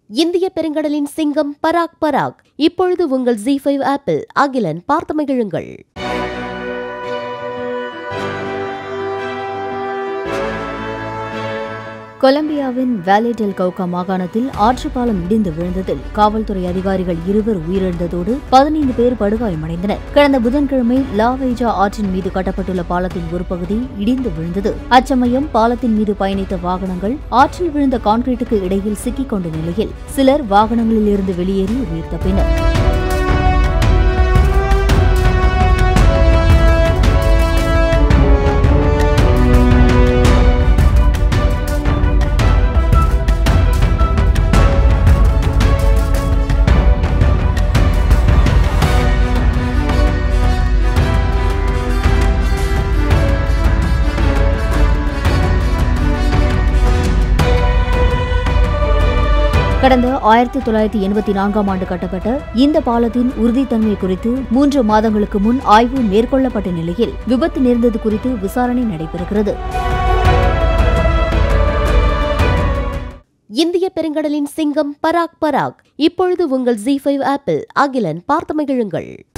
இந்திய பெருங்கடலின் சிங்கம் பராக் பராக் இப்பொழுது உங்கள் ஜி ஃபைவ் ஆப்பிள் அகிலன் பார்த்து மகிழுங்கள் கொலம்பியாவின் வேலே டெல் கவுகா மாகாணத்தில் ஆற்றுப்பாலம் இடிந்து விழுந்ததில் காவல்துறை அதிகாரிகள் இருவர் உயிரிழந்ததோடு பதினைந்து பேர் படுகாயமடைந்தனர் கடந்த புதன்கிழமை லாவைஜா ஆற்றின் மீது கட்டப்பட்டுள்ள பாலத்தின் ஒரு பகுதி இடிந்து விழுந்தது அச்சமயம் பாலத்தின் மீது பயணித்த வாகனங்கள் ஆற்றில் விழுந்த கான்கிரீட்டுக்கு இடையில் சிக்கிக் கொண்ட நிலையில் சிலர் வாகனங்களில் இருந்து வெளியேறி உயிர் தப்பினர் கடந்த ஆயிரத்தி தொள்ளாயிரத்தி எண்பத்தி நான்காம் ஆண்டு கட்டப்பட்ட இந்த பாலத்தின் உறுதித்தன்மை குறித்து மூன்று மாதங்களுக்கு முன் ஆய்வு மேற்கொள்ளப்பட்ட நிலையில் விபத்து நேர்ந்தது குறித்து விசாரணை நடைபெறுகிறது இந்திய பெருங்கடலின் சிங்கம் பராக் பராக் இப்பொழுது உங்கள் ஜி ஃபைவ் ஆப்பிள் அகிலன் பார்த்து மகிழுங்கள்